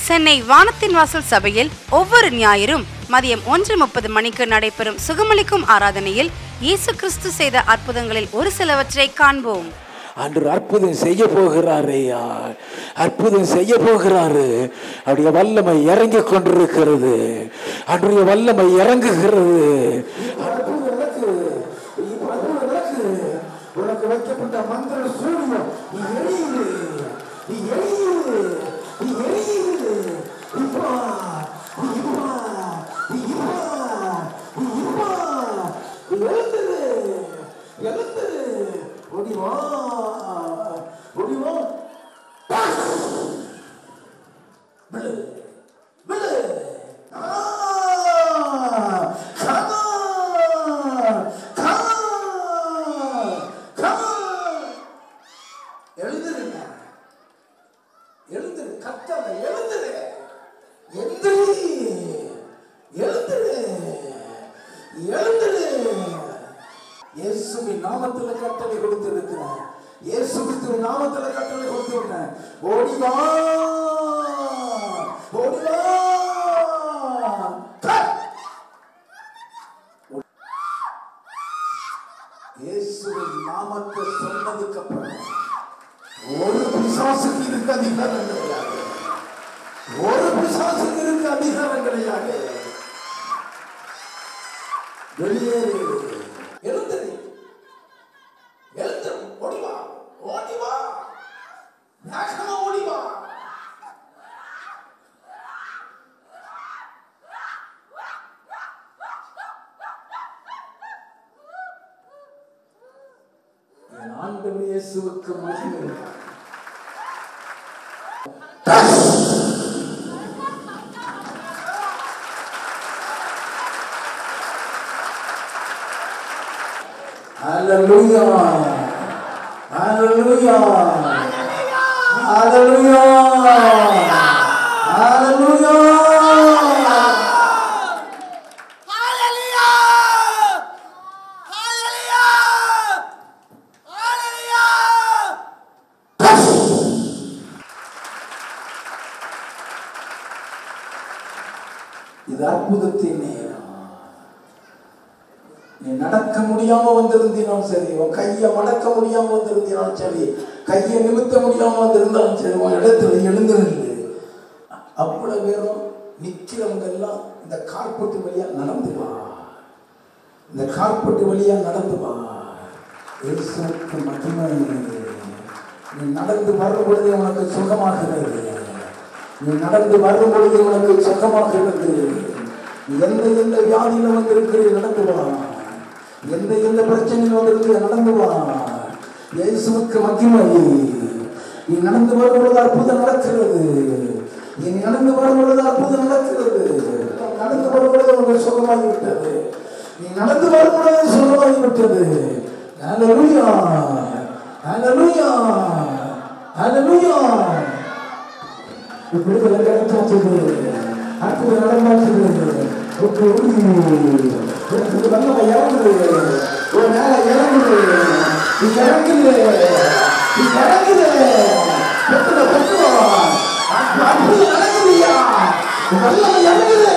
சென்னை வானத்தின் வாசல் சபையில் ஒவ்வொரு ஞாயிறும் மதியம் ஒன்று முப்பது மணிக்கு நடைபெறும் சுகமளிக்கும் ஆராதனையில் இயேசு கிறிஸ்து செய்த அற்புதங்களில் ஒரு சிலவற்றை காண்போம் அன்று அற்புதம் செய்ய போகிறாரு ஐயா அற்புதம் செய்ய போகிறாரு அவருடைய வல்லமை இறங்கி கொண்டிருக்கிறது அவருடைய வல்லமை இறங்குகிறது அற்புதம் நடக்குது. இப்ப அற்புதம் நடக்குது. உனக்கு வைக்கப்பட்ட மந்திர சூரியம் நீ எரியுது நீ எரியுது நீ எரியுது இப்பா நீ இப்பா நீ இப்பா நீ இப்பா நீ எழுந்துரு எழுந்துரு ஓடிவா ஓடிவா விழு விழு ஆ come on come on come on எழுந்துருங்க எழுந்துரு கத்தவ எழுந்துரு எந்திரி எழுந்துரு எழுந்துரு இயேசுவின் நாமத்துல கட்டளை கொடுத்திருக்கிறேன் இயேசு கிறிஸ்துவின் நாமத்துல கட்டளை கொடுத்திருக்கிறேன் ஓடி வா ஓடி வா கட். இயேசுவின் நாமத்தை சொன்னதுக்கு அப்புறம் ஒரு பிசாசுக்கு இருக்க அதிகாரம் கிடையாது ஒரு பிசாசுக்கு இருக்க அதிகாரம் கிடையாது வெளியேறு எழுந்துரு எழுந்துரு ஓடி வா ஓடி வா வேகமா ஓடி வா என் ஆண்டவர் இயேசுவுக்கு மகிமை Hallelujah. Hallelujah. Hallelujah. Hallelujah. இது அற்புதத்தின் நேரம் நீ நடக்க முடியாம வந்திருந்தினாலும் சரி உன் கையை மடக்க முடியாம வந்திருந்தினாலும் சரி கையை நிமித்த முடியாம வந்திருந்தாலும் சரி உன் இடத்துல எழுந்து நில்லு அவ்வளவு பேரும் நிக்கிறவங்க எல்லாம் இந்த கார்பெட் வழியா நடந்து வா இந்த கார்பெட் வழியா நடந்து வா இயேசுவுக்கு மகிமை நீ நடந்து வரும் பொழுது உனக்கு சுகமாகிறது நீ நடந்து வரும் பொழுது உனக்கு சுகமாகிறது நீ எந்த எந்த வியாதியில வந்திருக்கிறீர்கள் நடந்து வா எந்த எந்த பிரச்சனையில் வந்திருக்கிற நடந்து வா இயேசுவுக்கு மகிமை நீ நடந்து வரும் பொழுது அற்புதம் நடக்கிறது நீ நடந்து வரும் பொழுது அற்புதம் நடக்கிறது நடந்து வரும் பொழுது உனக்கு சுகமாகி விட்டது நீ நடந்து வரும் பொழுது சுகமாகி விட்டது ஹalleluya ஹalleluya ஹalleluya விடுதலை கிடைச்சாச்சு அற்புதம் நடந்தாச்சு ஒரு ஒரு வல்லமை இறங்குது ஒரு மேல இறங்குது நீ இறங்குது நீ இறங்குது பெற்றுட பெற்றுட அற்புதம் நடக்குதுயா வல்லமை இறங்குது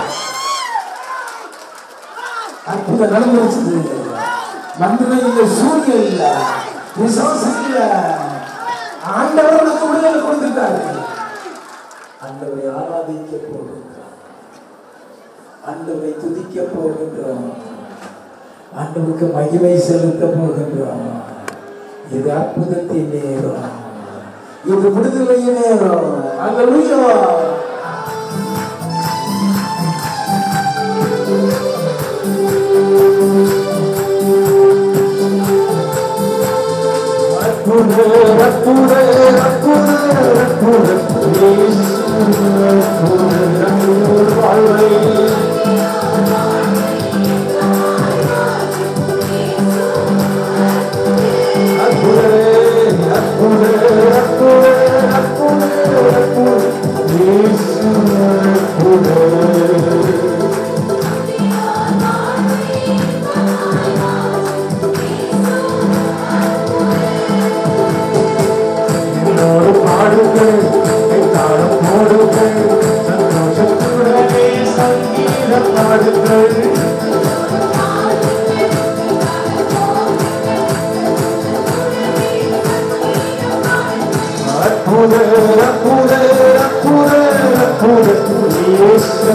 அற்புதம் நடந்துருச்சு மந்திரம் இல்லை சூரியன் இல்ல விசுவாசம் இல்ல ஆண்டவர் நமக்கு விடுதலை கொடுத்துட்டாரு ஆண்டவரை ஆராதிக்க போகின்றோம் ஆண்டவரை துதிக்க போகின்றோம் ஆண்டவருக்கு மகிமை செலுத்த போகின்றோம் இது அற்புதத்தின் நேரம் இது விடுதலையின் நேரம் அல்லேலூயா அற்புத அற்புத அற்புத அற்புத வாழ்வை அற்புத அற்புத அற்புத அற்புத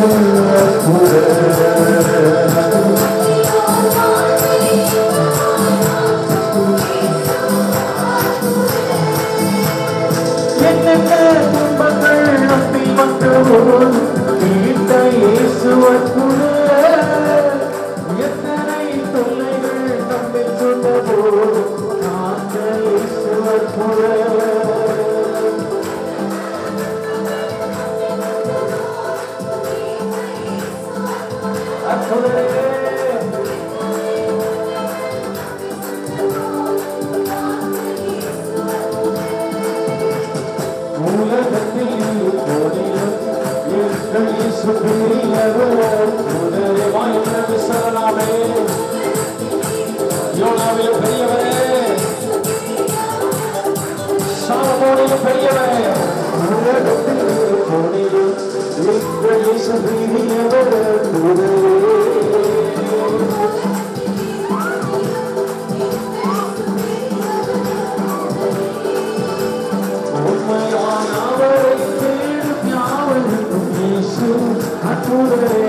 என்னென்ன துன்பங்கள் நம்பி வந்தவோ தீர்த்த இயேசுவற்குள்ள எத்தனை தொல்லைகள் நம்பி சொன்னவோ காத்த இயேசுவற்குள்ள அற்புதமே உலகத்தில் ஓடியும் எங்கள் இயேசு பெரியவர். உடனே வாயுங்கள் சரணாமே. யோனாவிலும் பெரியவரே. சாலமோனிலும் பெரியவரே. உலகத்தில் ஓடியும் எங்கள் இயேசு பெரியவர். உடனே உண்மையானவரை தேடும் யாவருக்கும் இயேசு அற்புதரே.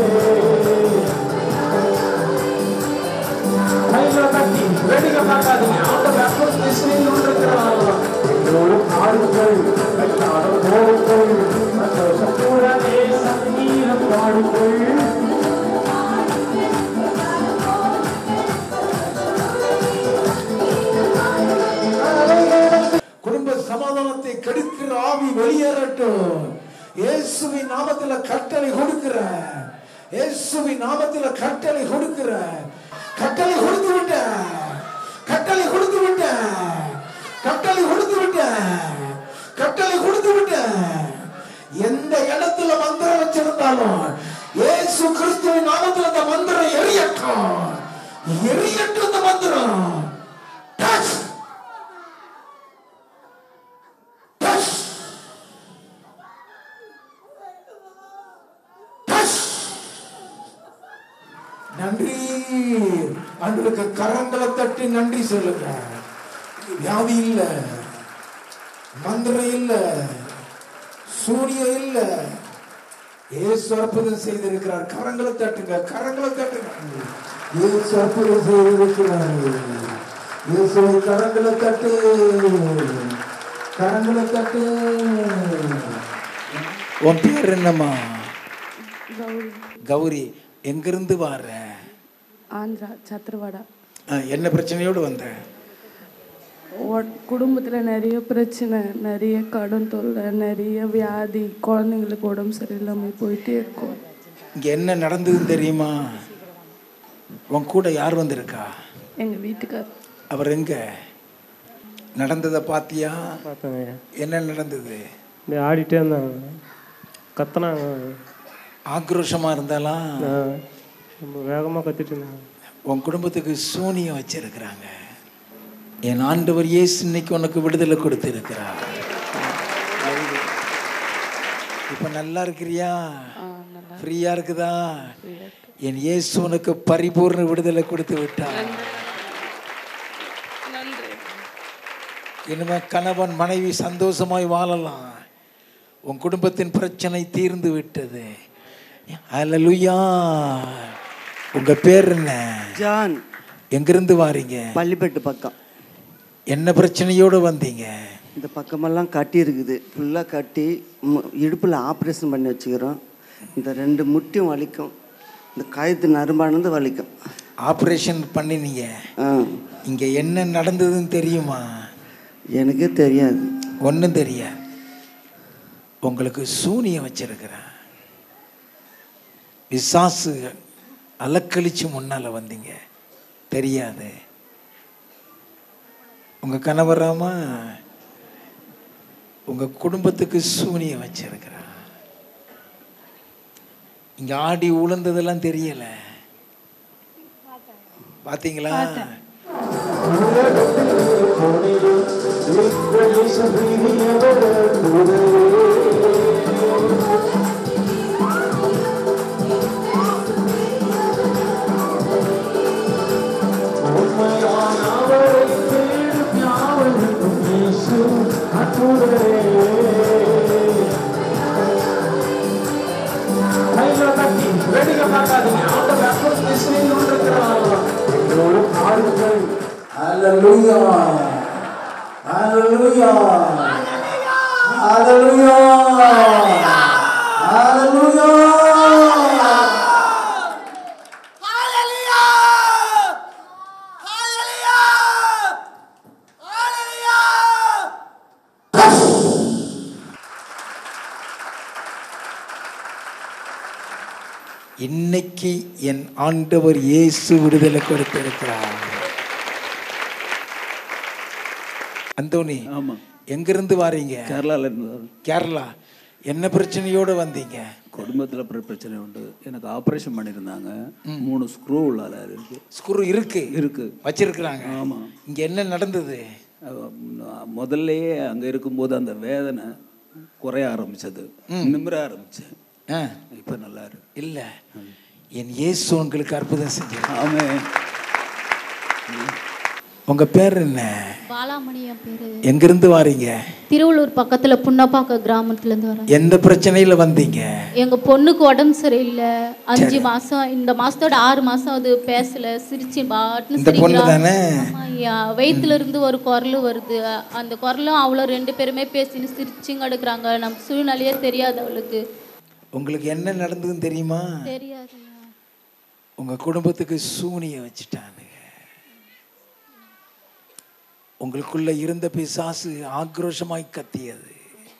கைகளை தட்டி, வெடிக்க பார்க்காதீங்க. ஆண்டவர் அற்புதத்தை செய்து கொண்டிருக்கிறார். எங்களோடு பாடுங்கள், கைத்தாடம் போடுங்கள், சந்தோஷத்துடனே சங்கீதம் பாடுங்கள் குடும்ப சமாதானத்தை கெடுக்கிற ஆவி வெளியேறட்டும் இயேசுவின் நாமத்துல கட்டளை கொடுக்கிற இயேசுவின் நாமத்துல கட்டளை கொடுக்கிற கட்டளை கொடுத்து விட்ட கட்டளை கொடுத்து விட்ட கட்டளை கொடுத்து விட்ட கட்டளை கொடுத்து விட்ட எந்த இடத்துல மந்திரம் வச்சிருந்தாலும் இயேசு கிறிஸ்துவின் நாமத்துல அந்த மந்திரம் எரியட்டும் எரியட்டும் அந்த மந்திரம் Touch! Touch! Touch! நன்றி அன்றைக்கு கரங்களை தட்டி நன்றி சொல்லுங்க வியாதி இல்ல மந்திரம் இல்ல சூனியம் இல்ல ஏசு அற்புதம் செய்திருக்கிறார் கரங்களை தட்டுங்க கரங்களை தட்டுங்க ஏசு அற்புதம் செய்திருக்கிறார் இயேசுவை கரங்களை தட்டு கரங்களை தட்டு உன் பேர் என்னம்மா கௌரி கௌரி எங்கிருந்து வர ஆந்திரா சத்திரவாடா என்ன பிரச்சனையோடு வந்த குடும்பத்தில் நிறைய பிரச்சனை நிறைய கடன் தொல்லை நிறைய வியாதி குழந்தைங்களுக்கு உடம்பு சரியில்லாமல் போயிட்டே இருக்கும் இங்க என்ன நடந்ததுன்னு தெரியுமா உன் கூட யார் வந்திருக்கா எங்கள் வீட்டுக்கார் அவர் எங்க நடந்ததை பாத்தியா பார்த்தேங்க என்ன நடந்தது இப்படி ஆடிட்டே இருந்தாங்க கத்துனாங்க ஆக்ரோஷமா இருந்தாலாம் நான் ரொம்ப வேகமாக கத்திட்டு இருந்தாங்க உன் குடும்பத்துக்கு சூனியம் வச்சிருக்கிறாங்க என் ஆண்டவர் இயேசு இன்னைக்கு உனக்கு விடுதலை கொடுத்திருக்கிறார் இப்ப நல்லா இருக்கிறியா ஃப்ரீயா இருக்குதா என் இயேசு உனக்கு பரிபூர்ண விடுதலை கொடுத்து விட்டார் இனிமே கணவன் மனைவி சந்தோஷமாய் வாழலாம் உன் குடும்பத்தின் பிரச்சனை தீர்ந்து விட்டது அல்லேலூயா உங்க பேர் என்ன ஜான் எங்கிருந்து வாரீங்க பள்ளிப்பட்டு பக்கம் என்ன பிரச்சனையோடு வந்தீங்க இந்த பக்கமெல்லாம் கட்டி இருக்குது ஃபுல்லாக கட்டி இடுப்பில் ஆப்ரேஷன் பண்ணி வச்சுக்கிறோம் இந்த ரெண்டு முட்டியும் வலிக்கும் இந்த கழுத்து நரம்பானது வலிக்கும் ஆப்ரேஷன் பண்ணினீங்க ஆ இங்க என்ன நடந்ததுன்னு தெரியுமா எனக்கே தெரியாது ஒன்றும் தெரியாது உங்களுக்கு சூனியம் வச்சிருக்கிறேன் விசாசு அலக்கழிச்சு முன்னால வந்தீங்க தெரியாது உங்க கணவராமா உங்க குடும்பத்துக்கு சூனியம் வச்சிருக்கிறான் இங்க ஆடி உளுந்ததெல்லாம் தெரியல பாத்தீங்களா கை இன்னைக்கு என் ஆண்டவர் இயேசு விடுதலை கொடுத்திருக்கிறார் அந்தோனி ஆமா எங்கிருந்து வாரீங்க கேரளால இருந்து வரோம். கேரளா என்ன பிரச்சனையோட வந்தீங்க குடும்பத்துல பிர- பிரச்சனை உண்டு எனக்கு ஆபரேஷன் பண்ணியிருந்தாங்க மூணு ஸ்க்ரூ உள்ளால இருக்கு ஸ்குரு இருக்கு இருக்கு வச்சிருக்கிறாங்க ஆமா இங்க என்ன நடந்தது அஹ் நான் முதல்லயே அங்க இருக்கும்போது அந்த வேதனை குறைய ஆரம்பிச்சது நிமிர ஆரம்பிச்சேன் ஆ, இப்ப நல்லா இருக்கு இல்ல என் இயேசு உங்களுக்கு அற்புதம் செஞ்சு ஆமே உங்க பேர் என்ன பாலாமணி என் பேரு எங்கிருந்து வாரீங்க திருவள்ளூர் பக்கத்துல புன்னப்பாக்க கிராமத்துல இருந்து வரேன் எந்த பிரச்சனையில வந்தீங்க எங்க பொண்ணுக்கு உடம்பு சரியில்லை அஞ்சு மாசம் இந்த மாசத்தோட ஆறு மாசம் அது பேசல சிரிச்சு பாட்டுன்னு இந்த பொண்ணு சிரிக்கிறா. தானே? ஆமா ஐயா வயித்துல இருந்து ஒரு குரல் வருது அந்த குரலும் அவ்வளோ ரெண்டு பேருமே பேசின்னு சிரிச்சுங்க எடுக்கிறாங்க நம்ம சூழ்நிலையே தெரியாது அவளுக்கு உங்களுக்கு என்ன நடந்ததுன்னு தெரியுமா தெரியாது ஐயா. உங்க குடும்பத்துக்கு சூனிய வச்சுட்டானுங்க உங்களுக்குள்ள இருந்த பிசாசு ஆக்ரோஷமாய் கத்தியது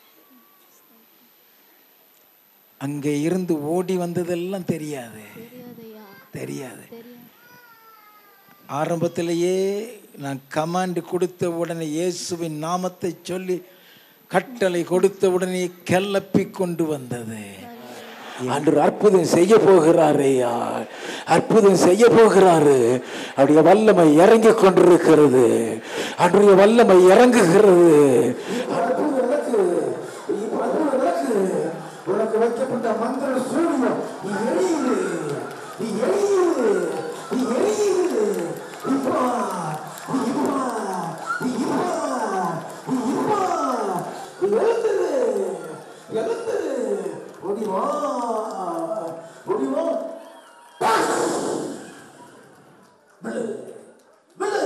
அங்கே இருந்து ஓடி வந்ததெல்லாம் தெரியாது தெரியாது ஐயா தெரியாது தெரியாது ஆரம்பத்திலேயே நான் கமாண்ட் கொடுத்த உடனே இயேசுவின் நாமத்தை சொல்லி கட்டளை கொடுத்த உடனே கிளப்பி கொண்டு வந்தது அன்று அற்புதம் செய்ய போகிறாரு ஐயா அற்புதம் செய்ய போகிறாரு அவருடைய வல்லமை இறங்கி கொண்டிருக்கிறது அவருடைய வல்லமை இறங்குகிறது அற்புதம் நடக்குது. இப்ப அற்புதம் நடக்குது. உனக்கு வைக்கப்பட்ட மந்திர சூரியம் நீ எரியுது நீ எரியுது நீ எரியுது இப்பா நீ இப்பா நீ இப்பா நீ இப்பா நீ எழுந்துரு எழுந்துரு ஓடிவா ஓடிவா விழு விழு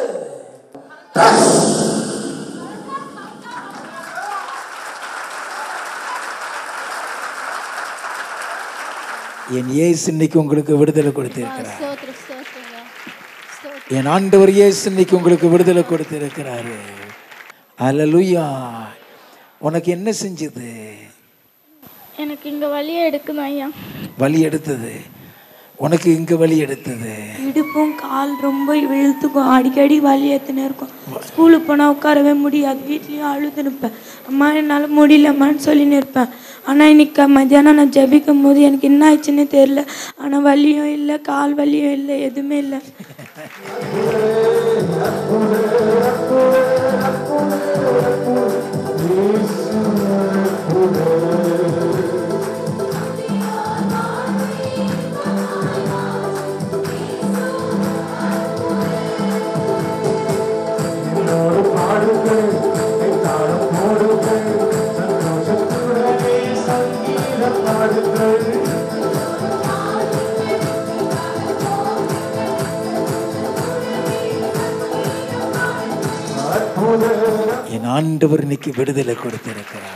என் இயேசு இன்னைக்கு உங்களுக்கு விடுதலை கொடுத்திருக்கிறார் ஸ்தோத்திரம் ஸ்தோத்திரம் ஐயா. ஸ்தோத்திரம் என் ஆண்டவர் இயேசு இன்னைக்கு உங்களுக்கு விடுதலை கொடுத்திருக்கிறாரு அல்லேலூயா உனக்கு என்ன செஞ்சது எனக்கு இங்கே வழியை எடுக்கணும் ஐயா வலி எடுத்தது உனக்கு இங்க வலி எடுத்தது இடுப்பும் கால் ரொம்ப இழுத்துக்கும் அடிக்கடி வலி ஏற்றுனே இருக்கும் ஸ்கூலுக்கு போனால் உட்காரவே முடியாது வீட்லேயும் அழுது நிற்பேன் அம்மா என்னால் முடியலம்மான்னு சொல்லின்னு இருப்பேன் ஆனால் இன்னைக்கு மத்தியானம் நான் ஜெபிக்கும் போது எனக்கு என்ன ஆயிடுச்சுன்னே தெரில ஆனால் வலியும் இல்லை கால் வலியும் இல்லை எதுவுமே இல்லை என்னோடு பாடுங்கள் என்னாலும் போடுங்கள் சந்தோஷத்துடனே சங்கீதம் பாடுங்கள் என் ஆண்டவர் இன்னைக்கு விடுதலை கொடுத்திருக்கிறார்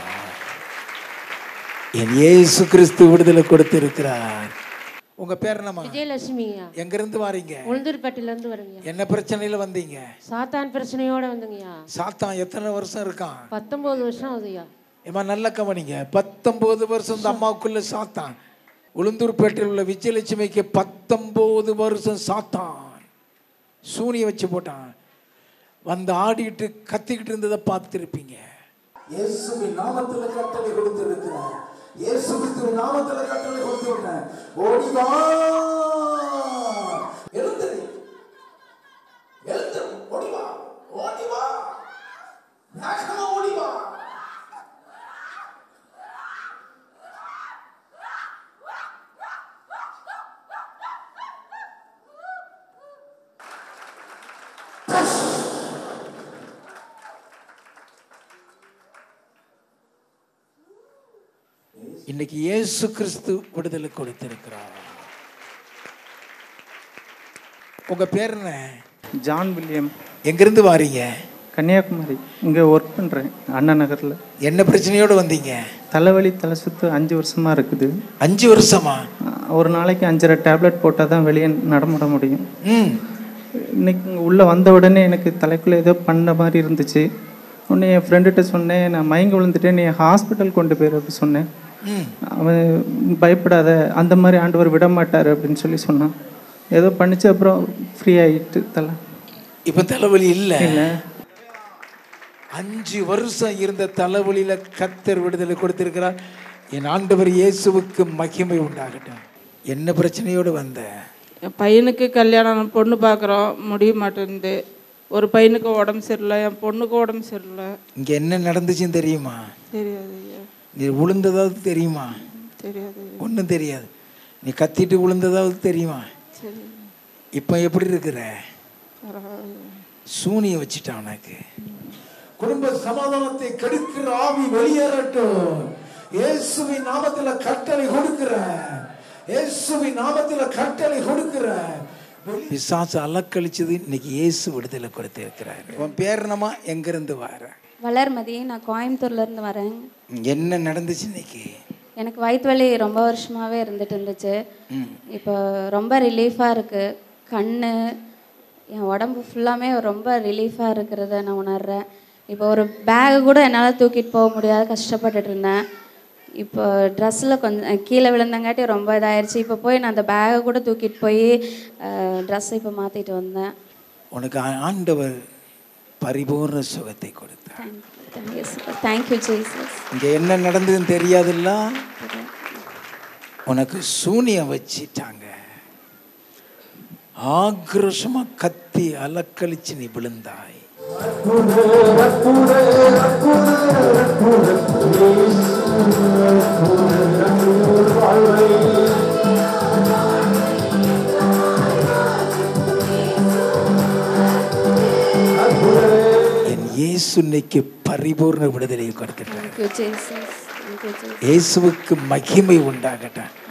என் இயேசு கிறிஸ்து விடுதலை கொடுத்திருக்கிறார் உங்க பேர் என்னம்மா விஜயலட்சுமிங்க எங்க இருந்து வாரீங்க உளுந்தூர்பேட்டையிலேருந்து வரீங்க என்ன பிரச்சனையில வந்தீங்க சாத்தான் பிரச்சனையோட வந்தீங்கய்யா சாத்தான் எத்தனை வருஷம் இருக்கான் பத்தொம்போது வருஷம் ஆகுதுய்யா ஏமா நல்ல கவனிங்க பத்தொன்பது வருஷம் இந்த அம்மாவுக்குள்ள சாத்தான் உளுந்தூர்பேட்டையில் உள்ள விஜயலட்சுமிக்கு பத்தொன்பது வருஷம் சாத்தான் சூனிய வச்சு போட்டான் வந்து ஆடிட்டு கத்திக்கிட்டு இருந்ததை பார்த்துருப்பீங்க இயேசுவின் நாமத்துல கட்டளை கொடுத்திருக்கிறேன் இயேசு கிறிஸ்துவின் நாமத்துல கட்டளை கொடுத்திருக்கிறேன் ஓடி வா எழுந்திரு எழுந்திரு ஓடி வா ஓடி வா வேகமா ஓடி வா இன்னைக்கு இயேசு கிறிஸ்து விடுதலை கொடுத்திருக்கிறார் உங்க பேர் என்ன ஜான் வில்லியம் எங்கிருந்து வாரீங்க கன்னியாகுமரி இங்கே ஒர்க் பண்ணுறேன் அண்ணா நகரில் என்ன பிரச்சனையோட வந்தீங்க தலைவலி தலை சுத்து அஞ்சு வருஷமாக இருக்குது அஞ்சு வருஷமா ஒரு நாளைக்கு அஞ்சரை டேப்லெட் போட்டால் தான் வெளியே நடமாட முடியும் ம் இன்னைக்கு இங்கே உள்ளே வந்த உடனே எனக்கு தலைக்குள்ளே ஏதோ பண்ண மாதிரி இருந்துச்சு உடனே என் ஃப்ரெண்டுகிட்ட சொன்னேன் நான் மயங்கி விழுந்துட்டேன் நீ ஹாஸ்பிட்டல் கொண்டு போயிரு அப்படி சொன்னேன் அவன் பயப்படாத அந்த மாதிரி ஆண்டவர் விட மாட்டார் அப்படின்னு சொல்லி சொன்னான் ஏதோ பண்ணிச்சு அப்புறம் ஃப்ரீ ஆகிட்டு தலை இப்போ தலைவலி இல்லை இல்லை அஞ்சு வருஷம் இருந்த தலைவலியில கத்தர் விடுதலை கொடுத்திருக்கிறார் என் ஆண்டவர் இயேசுவுக்கு மகிமை உண்டாகட்டும் என்ன பிரச்சனையோடு வந்த என் பையனுக்கு கல்யாணம் பொண்ணு பார்க்குறோம் முடிய மாட்டேங்குது ஒரு பையனுக்கு உடம்பு சரியில்லை என் பொண்ணுக்கு உடம்பு சரியில்லை இங்க என்ன நடந்துச்சுன்னு தெரியுமா தெரியாது ஐயா நீ விழுந்ததாவது தெரியுமா தெரியாது ஐயா. ஒன்றும் தெரியாது நீ கத்திட்டு விழுந்ததாவது தெரியுமா சரி இப்போ எப்படி இருக்கிற பரவாயில்ல சூனிய வச்சுட்டான் உனக்கு குடும்ப சமாதானத்தை கெடுக்கிற ஆவி வெளியேறட்டும் இயேசுவின் நாமத்துல கட்டளை கொடுக்கிற இயேசுவின் நாமத்துல கட்டளை கொடுக்கிற பிசாசு அலக்கழிச்சது இன்னைக்கு இயேசு விடுதலை கொடுத்திருக்கிறார் உன் பேர் என்னமா எங்கிருந்து வர வளர்மதி நான் கோயம்புத்தூர்ல இருந்து வரேன் என்ன நடந்துச்சு இன்னைக்கு எனக்கு வயிற்று வலி ரொம்ப வருஷமாவே இருந்துட்டு இருந்துச்சு ம். இப்போ ரொம்ப ரிலீஃபாக இருக்கு கண்ணு என் உடம்பு ஃபுல்லாமே ரொம்ப ரிலீஃபாக இருக்கிறத நான் உணர்றேன் இப்போ ஒரு பேக் கூட என்னால் தூக்கிட்டு போக முடியாத கஷ்டப்பட்டுட்டு இருந்தேன் இப்போ ட்ரெஸ்ஸில் கொஞ்சம் கீழே விழுந்தங்காட்டி ரொம்ப இதாயிருச்சு இப்போ போய் நான் அந்த பேக்கை கூட தூக்கிட்டு போய் ட்ரெஸ்ஸை இப்போ மாற்றிட்டு வந்தேன் உனக்கு ஆண்டவர் பரிபூர்ண சுகத்தை கொடுத்தார் தேங்க்யூ ஜீசஸ் இங்க என்ன நடந்ததுன்னு தெரியாதுல்ல உனக்கு சூனியம் வச்சிட்டாங்க ஆக்ரோஷமா கத்தி அலக்களிச்சு நீ விழுந்தாய் என் இயேசு இன்னைக்கு பரிபூர்ண விடுதலையை கொடுக்கிறார் தேங்க்யூ ஜீசஸ் தேங்க்யூ ஜீசஸ் இயேசுவுக்கு மகிமை உண்டாகட்டும்